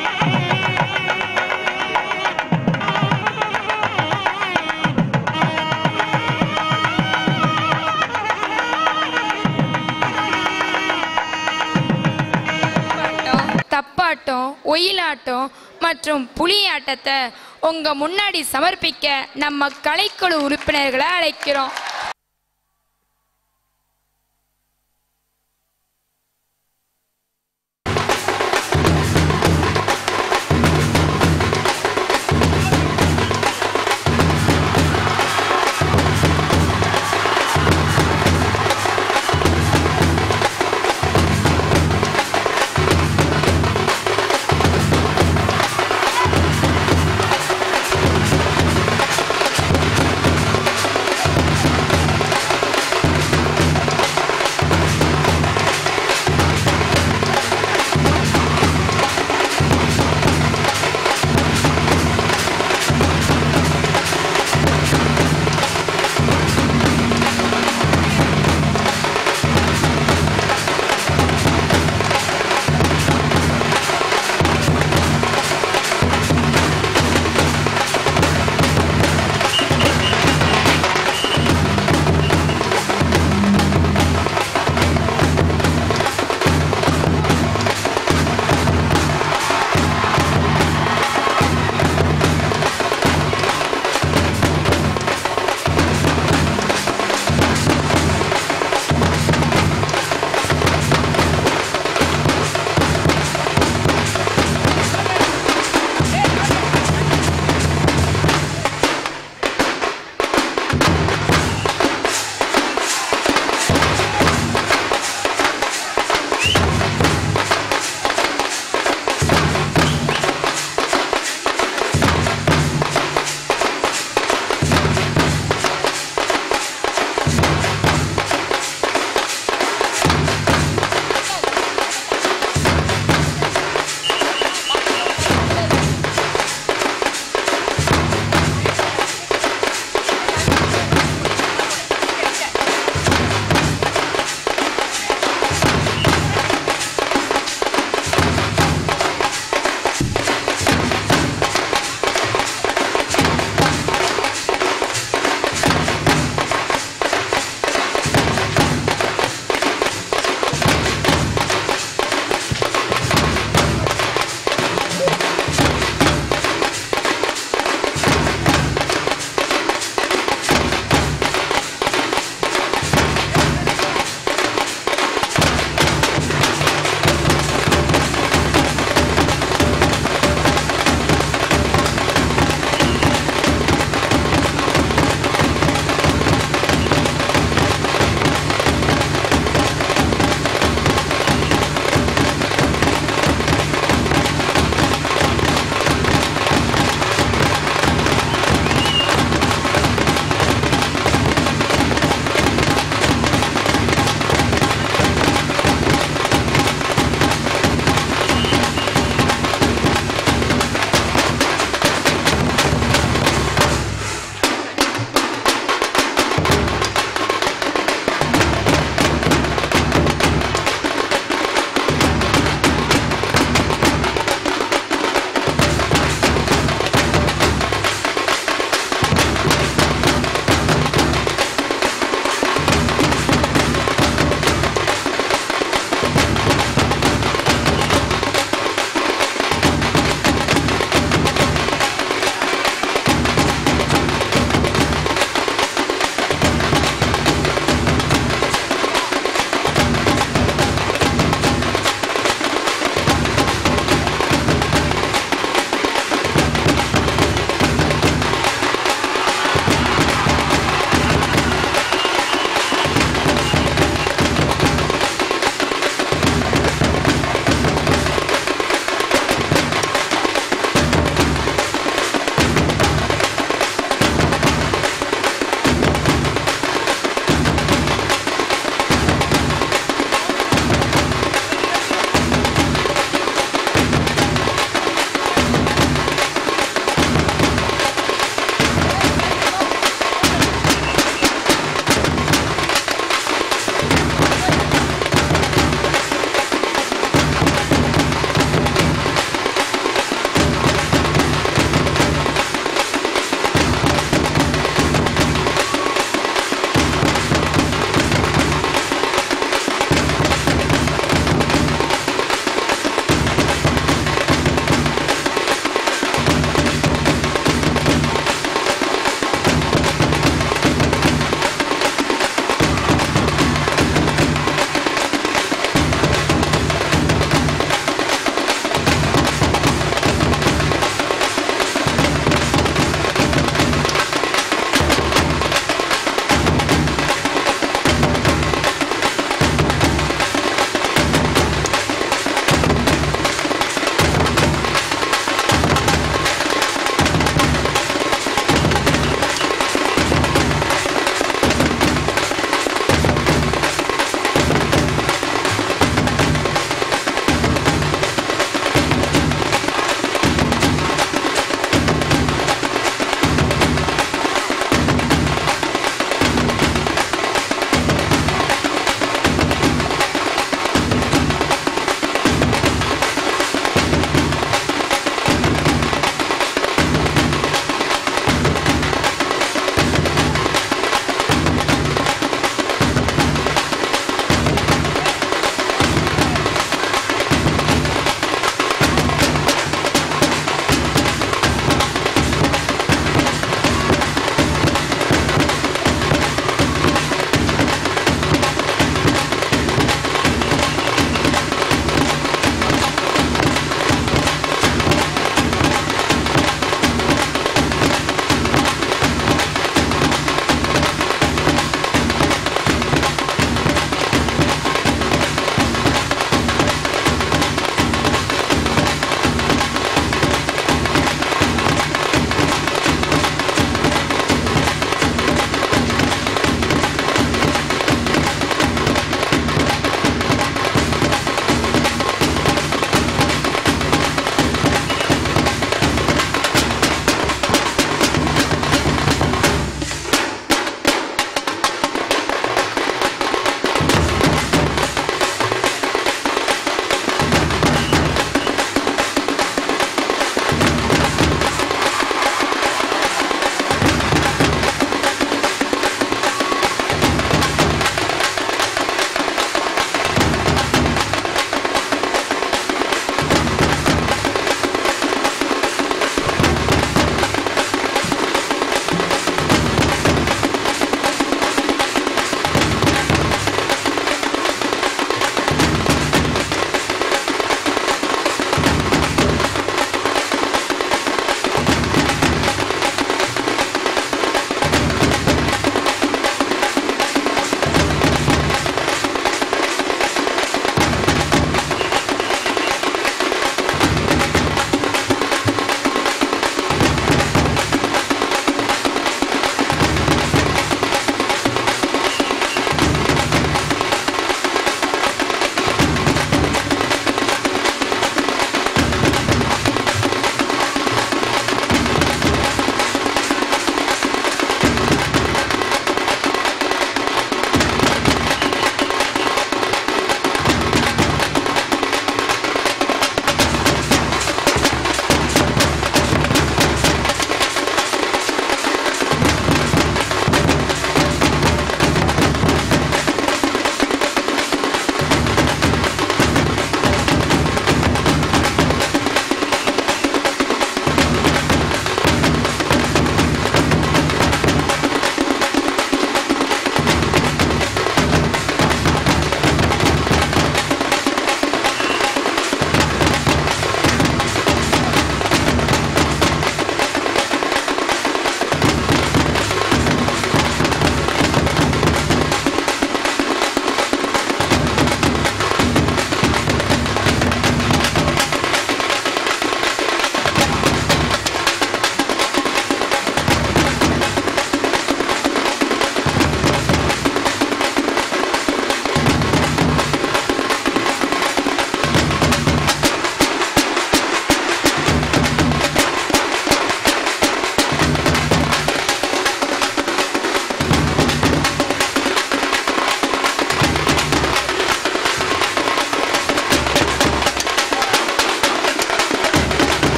ஆட்டம், தப்பாட்டம் ஒயிலாட்டம் மற்றும் புலியாட்டத்தை உங்க முன்னாடி சமர்ப்பிக்க நம்ம கலைக்குழு உறுப்பினர்களை அழைக்கிறோம் ஆ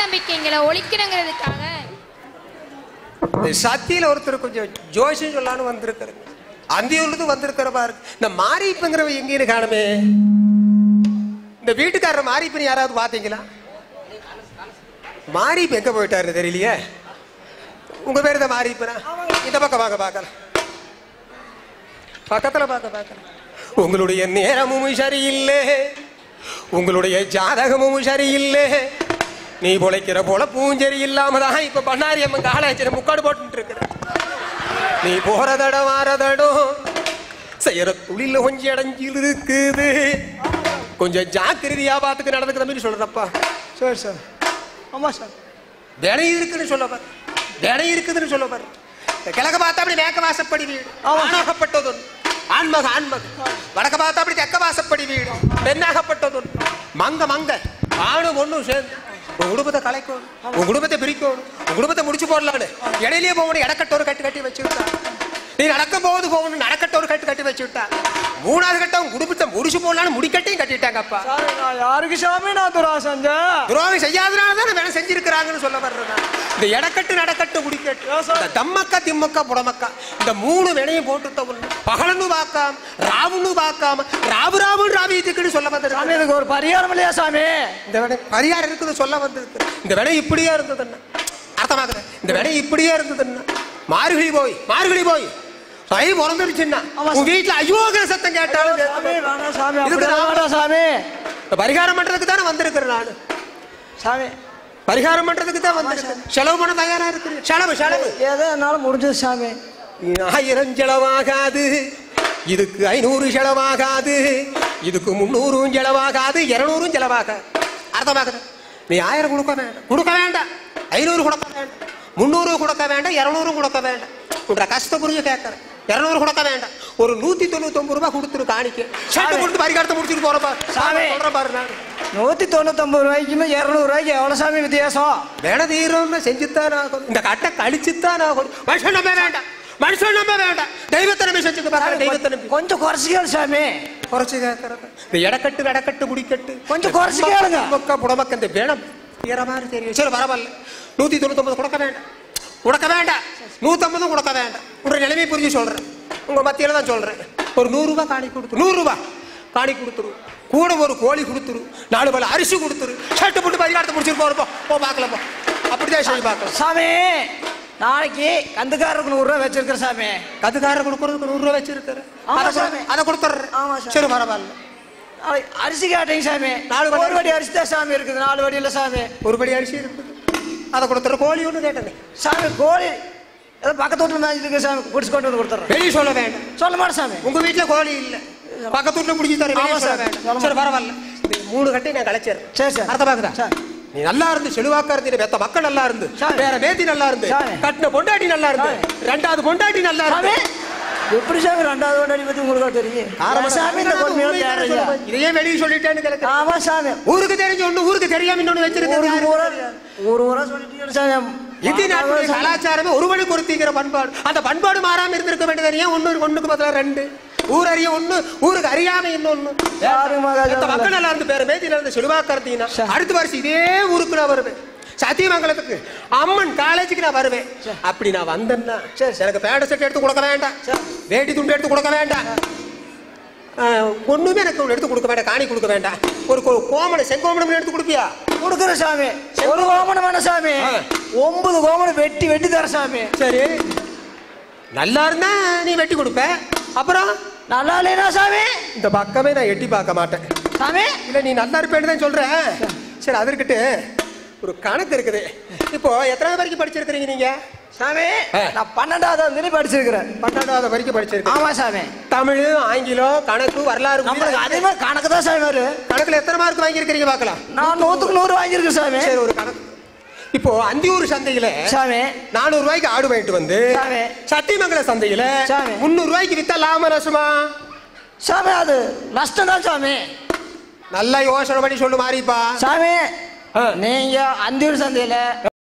நம்பிக்கைங்களை ஒழிக்கணுங்கிறதுக்காக இந்த சத்தியில ஒருத்தர் கொஞ்சம் ஜோசியம் சொல்லான்னு வந்திருக்காரு அந்தியூர்லேருந்து வந்திருக்கிற பாரு இந்த மாரிப்புங்கிறவ எங்கேன்னு காணுமே இந்த வீட்டுக்காரர் மாரிப்பன் யாராவது பார்த்தீங்களா மாரிப்பு எங்க போயிட்டாரு தெரியலையே உங்க பேர் தான் மாரிப்பனா இந்த பக்கம் வாங்க பார்க்கலாம் பக்கத்துல பார்க்க பார்க்கலாம் உங்களுடைய நேரமும் சரியில்லை உங்களுடைய ஜாதகமும் சரியில்லை நீ பொழைக்கிற பொழப்பும் சரியில்லாம தான் இப்ப பண்ணாரி அம்மன் காலாச்சிர முக்காடு போட்டுட்டு இருக்கிற நீ போற தடம் வார தடம் செய்யற தொழில கொஞ்சம் இடைஞ்சில் இருக்குது கொஞ்சம் ஜாக்கிரதையா பார்த்துக்க நடந்துக்கிற மாதிரி சொல்றப்பா சரி சார் ஆமா சார் தினம் இருக்குன்னு சொல்ல பாரு தினம் இருக்குதுன்னு சொல்ல பாரு இந்த கிழக்க பார்த்தா அப்படி மேக்க வாசப்படி வீடு ஆமா. ஆணாகப்பட்டது ஒன்று ஆண்மக ஆண்மக வடக்க பார்த்தா அப்படி தெக்க வாசப்படி வீடு பெண்ணாகப்பட்டது ஒன்று மங்க மங்க ஆணும் ஒண்ணும் சேர்ந்து உன் குடும்பத்தை கலைக்கணும் உன் குடும்பத்தை பிரிக்கணும் உன் குடும்பத்தை முடிச்சு போடலான்னு இடையிலேயே போகணும் இடக்கட்ட ஒரு கட்டு கட்டி வச்சு விட்டா நீ நடக்கும் போது போகணும் நடக்கட்ட ஒரு கட்டு கட்டி வச்சு விட்டா மூணாவது கட்டம் உன் குடும்பத்தை முடிச்சு போடலான்னு முடிக்கட்டையும் கட்டிட்டாங்க அப்பா சாமி நான் யாருக்கு சாமி நான் துரா செஞ்சேன் துரோகம் செய்யாதனால தான் வேலை செஞ்சிருக்கிறாங்கன்னு சொல்ல வர்றதா இந்த இடக்கட்டு நடக்கட்டு குடிக்கட்டு Yes, sir. இந்த தம்மக்கா திம்மக்கா புடமக்கா இந்த மூணு வேலையும் போட்டு ஒண்ணு பகலன்னு பார்க்காம ராவுன்னு பார்க்காம ராவு ராவுன்னு ராவியத்துக்குன்னு சொல்ல சாமி வந்திருக்காங்க இதுக்கு ஒரு பரிகாரம் இல்லையா சாமி இந்த வேலை பரிகாரம் இருக்குது சொல்ல வந்திருக்கு இந்த வேலை இப்படியே இருந்ததுன்னா அர்த்தமாக்குது இந்த வேலை இப்படியே இருந்ததுன்னா மார்கழி போய் மார்கழி போய் சை பிறந்துருச்சுன்னா ஆமா, உன் வீட்டுல அயோகர சத்தம் கேட்டாலும் கேட்க சாமி மாட்டேன். வேணாம் சாமி இதுக்கு அப்படி நான் வேணாம் சாமி இந்த பரிகாரம் பண்றதுக்கு தானே வந்திருக்கிறேன் நான் சாமி பரிகாரம் பண்றதுக்கு தான் வந்திருக்கேன் செலவு பண்ண தயாரா இருக்கு செலவு செலவு ஏதோ என்னால முடிஞ்சது சாமி ஆயிரம் செலவாகாது இதுக்கு ஐநூறு செலவாகாது இதுக்கு முந்நூறும் செலவாகாது இருநூறும் செலவாகாது அர்த்தமாக்குது நீ ஆயிரம் கொடுக்க வேண்டாம் கொடுக்க வேண்டாம் ஐநூறு கொடுக்க வேண்டாம் முந்நூறு கொடுக்க வேண்டாம் இருநூறு கொடுக்க வேண்டாம் உன்ற கஷ்ட புரிஞ்சு கேட்கறேன் இருநூறு கொடுக்க வேண்டாம் ஒரு நூத்தி தொண்ணூத்தி ஒன்பது ரூபாய் கொடுத்துரு காணிக்க சட்டை கொடுத்து பரிகாரத்தை முடிச்சுட்டு போறப்பா சாமி. சொல்றேன் பாரு நான் நூத்தி தொண்ணூத்தொன்பது ரூபாய்க்குமே இருநூறு ரூபாய்க்கு எவ்வளவு சாமி வித்தியாசம் வேலை தீரம்னு செஞ்சுத்தான் ஆகணும் இந்த கட்டை கழிச்சுத்தான் ஆகணும் மனுஷன் நம்ப வேண்டாம் மனுஷன் நம்ப வேண்டாம் தெய்வத்தை நம்பி செஞ்சுக்க பார்க்கற தெய்வத்தை நம்பி கொஞ்சம் குறைச்சிக்கல் சாமி குறைச்சு கேட்கறது இந்த இடக்கட்டு நடக்கட்டு முடிக்கட்டு கொஞ்சம் குறைச்சு கேளுங்க. பக்கம் புடமக்க இந்த வேணம் தீர மாதிரி தெரியும் சரி பரவாயில்ல நூத்தி தொண்ணூத்தொன்பது கொடுக்க வேண்டாம் கொடுக்க வேண்டாம் நூத்தம்பதும் கொடுக்க வேண்டாம் உங்க நிலைமை புரிஞ்சு சொல்றேன் உங்க மத்தியில தான் சொல்றேன் ஒரு நூறு ரூபாய் காணி கொடுத்து நூறு ரூபாய் காணி கொடுத்துரு கூட ஒரு கோழி கொடுத்துரு நாலு பல அரிசி கொடுத்துரு ஷர்ட் போட்டு பரிகாரத்தை முடிச்சிட்டு போறப்போ போ பார்க்கலாம் போ அப்படிதான் செய்ய பார்க்கலாம் சாமி நாளைக்கு கந்துக்காரருக்கு நூறு ரூபாய் வச்சிருக்கிற சாமி கதுக்காரர் கொடுக்கறதுக்கு நூறு ரூபாய் வச்சிருக்காரு ஆமா அதை சாமி. கொடு- அதை கொடுத்துட்றேன் ஆமா சாமி. சரி பரவாயில்ல நாளைக்கு அரிசி கேட்டீங்க சாமி நாலு வடி ஒரு வடி அரிசி தான் சாமி இருக்குது நாலு வடி இல்ல சாமி ஒரு படி அரிசி இருக்குது அதை கொடுத்துற கோழி ஒன்று கேட்டேன் சாமி கோழி ஏதோ பக்கத்து வீட்டுல மேய்ச்சிட்டு இருக்கு சாமி பிடிச்சி கொண்டு வந்து கொடுத்துட்றேன் வெளியே சொல்ல வேண்டாம் சொல்ல மாட்டேன் சாமி உங்க வீட்டுல கோழி இல்ல பக்கத்து வீட்டுல முடிச்சு தரேன் வெளியே ஆமா சொல்ல சார். வேண்டாம் சொல்ல சரி பரவாயில்ல இந்த மூணு கட்டை நான் கலைச்சிடுறேன் சரி சார். அர்த்தமாக்குதா சரி. நீ நல்லா இருந்து செழுவாக்கா இருந்து வெத்த மக்கள் நல்லா இருந்து சரி. வேற மேத்தி நல்லா இருந்து சரி. கட்டின பொண்டாட்டி நல்லா இருந்து ரெண்டாவது பொண்டாட்டி நல்லா சாமி இருந்து எப்படி சாமி ரெண்டாவது வண்டி பத்தி உங்களுக்கு தெரியும் ஆரம்ப சாமி இந்த பொறுமையோட தேடுறீங்க இதையே வெளியே சொல்லிட்டேன்னு கிடக்கு ஆமா சாமி ஊருக்கு தெரிஞ்ச ஒண்ணு ஊருக்கு தெரியாம இன்னொன்னு ஊருக்கு வச்சிருக்கேன் ஊரா ஊர் ஊரா சொல்லிட்டீங்க சாமி இந்திய நாட்டுடைய கலாச்சாரமே ஒருவனுக்கு ஒருத்திங்கிற பண்பாடு அந்த பண்பாடு மாறாம இருந்திருக்க வேண்டியது ஏன் ஒண்ணு ஒண்ணுக்கு பதிலா ரெண்டு ஊர் அறிய ஒண்ணு ஊருக்கு அறியாம இன்னொன்னு யாரு மகா இந்த மக்கள் நல்லா இருந்து பேரு மேத்தில இருந்து செலுவாக்க இருந்தீங்கன்னா சரி. அடுத்த வருஷம் இதே ஊருக்கு நான் வருவேன் சத்தியமங்கலத்துக்கு அம்மன் காலேஜுக்கு நான் வருவேன் அப்படி நான் வந்தேன்னா சரி. எனக்கு பேண்ட் செட் எடுத்து கொடுக்க வேண்டாம் சரி. வேட்டி துண்டு எடுத்து கொடுக்க வேண்டாம் ஆஹ், ஒண்ணுமே எனக்கு ஒண்ணு எடுத்து கொடுக்க வேண்டாம் காணி கொடுக்க வேண்டாம் ஒரு கோ- கோமணம் செங்கோமணம் எடுத்து கொடுப்பியா கொடுக்குற சாமி ஒரு கோமணம் வேணும் சாமி ஆ. ஒன்பது கோமணம் வெட்டி வெட்டி தர சாமி சரி நல்லா இருந்தா நீ வெட்டி கொடுப்ப அப்புறம் நல்லா இல்லையா சாமி இந்த பக்கமே நான் எட்டி பார்க்க மாட்டேன் சாமி இல்ல நீ நல்லா இருப்பேன்னு தான் சொல்ற சரி அது இருக்கட்டு ஒரு கணக்கு இருக்குது இப்போ எத்தனாவது வரைக்கும் படிச்சிருக்கிறீங்க நீங்க சாமி ஆ. நான் பன்னெண்டாவது வந்து படிச்சிருக்கிறேன் பன்னெண்டாவது வரைக்கும் படிச்சிருக்கீங்க ஆமா சாமி தமிழ் ஆங்கிலம் கணக்கு வரலாறு நம்மளுக்கு புதிது. அதிகமா கணக்கு தான் சாமி வரும் கணக்குல எத்தனை மார்க் வாங்கியிருக்கிறீங்க பார்க்கலாம் நான் நூத்துக்கு நூறு வாங்கியிருக்கேன் சாமி சரி ஒரு கணக்கு இப்போ அந்தியூர் சந்தையில சாமி நானூறு ரூபாய்க்கு ஆடு வாங்கிட்டு வந்து சாமி. சத்தியமங்கல சந்தையில சாமி. முந்நூறு ரூபாய்க்கு வித்தா லாபம் நஷ்டமா சாமி அது நஷ்டம் தான் சாமி நல்லா யோசனை பண்ணி சொல்லு மாறிப்பா சாமி ஆ. நீங்க அந்தியூர் சந்தையில